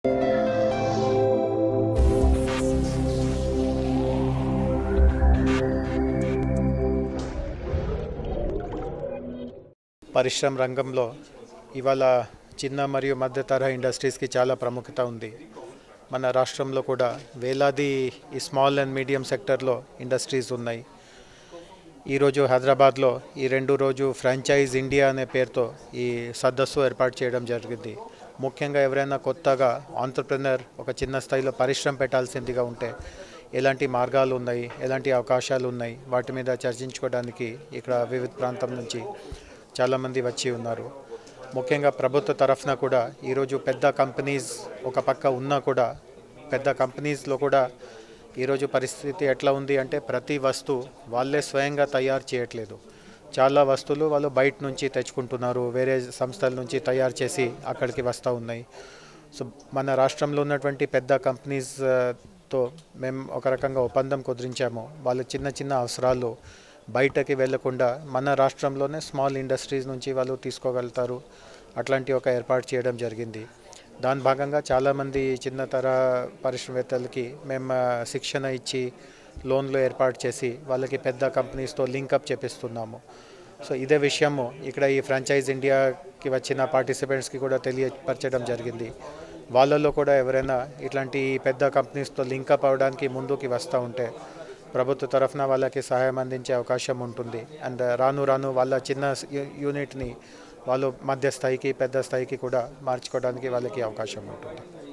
పరిశ్రమ రంగంలో ఇవాళ చిన్న మరియు మధ్య తరహా ఇండస్ట్రీస్కి చాలా ప్రాముఖ్యత ఉంది మన రాష్ట్రంలో కూడా వేలాది ఈ స్మాల్ అండ్ మీడియం సెక్టర్లో ఇండస్ట్రీస్ ఉన్నాయి ఈరోజు హైదరాబాద్లో ఈ రెండు రోజు ఫ్రాంచైజ్ ఇండియా అనే పేరుతో ఈ సదస్సు ఏర్పాటు చేయడం జరిగింది ముఖ్యంగా ఎవరైనా కొత్తగా ఆంటర్ప్రినర్ ఒక చిన్న స్థాయిలో పరిశ్రమ పెట్టాల్సిందిగా ఉంటే ఎలాంటి మార్గాలు ఉన్నాయి ఎలాంటి అవకాశాలు ఉన్నాయి వాటి మీద చర్చించుకోవడానికి ఇక్కడ వివిధ ప్రాంతం నుంచి చాలామంది వచ్చి ఉన్నారు ముఖ్యంగా ప్రభుత్వ తరఫున కూడా ఈరోజు పెద్ద కంపెనీస్ ఒక పక్క ఉన్నా కూడా పెద్ద కంపెనీస్లో కూడా ఈరోజు పరిస్థితి ఎట్లా ఉంది అంటే ప్రతి వస్తువు వాళ్ళే స్వయంగా తయారు చేయట్లేదు చాలా వస్తువులు వాళ్ళు బయట నుంచి తెచ్చుకుంటున్నారు వేరే సంస్థల నుంచి తయారు చేసి అక్కడికి వస్తూ ఉన్నాయి సో మన రాష్ట్రంలో ఉన్నటువంటి పెద్ద కంపెనీస్ ఆ, తో మేము ఒక రకంగా ఒప్పందం కుదిరించాము వాళ్ళ చిన్న చిన్న అవసరాలు బయటకి వెళ్లకుండా మన రాష్ట్రంలోనే స్మాల్ ఇండస్ట్రీస్ నుంచి వాళ్ళు తీసుకోగలుగుతారు అట్లాంటి ఒక ఏర్పాటు చేయడం జరిగింది దాని భాగంగా చాలామంది చిన్న తర పరిశ్రమవేత్తలకి మేము ఆ, శిక్షణ ఇచ్చి లోన్లు ఏర్పాటు చేసి వాళ్ళకి పెద్ద కంపెనీస్తో లింకప్ చేపిస్తున్నాము సో ఇదే విషయము ఇక్కడ ఈ ఫ్రాంచైజ్ ఇండియాకి వచ్చిన పార్టిసిపెంట్స్కి కూడా తెలియపరచడం జరిగింది వాళ్ళలో కూడా ఎవరైనా ఇట్లాంటి పెద్ద కంపెనీస్తో లింకప్ అవ్వడానికి ముందుకి వస్తూ ఉంటే ప్రభుత్వ తరఫున వాళ్ళకి సహాయం అందించే అవకాశం ఉంటుంది అండ్ రాను రాను వాళ్ళ చిన్న యూ- యూనిట్ని వాళ్ళు మధ్య స్థాయికి పెద్ద స్థాయికి కూడా మార్చుకోవడానికి వాళ్ళకి అవకాశం ఉంటుంది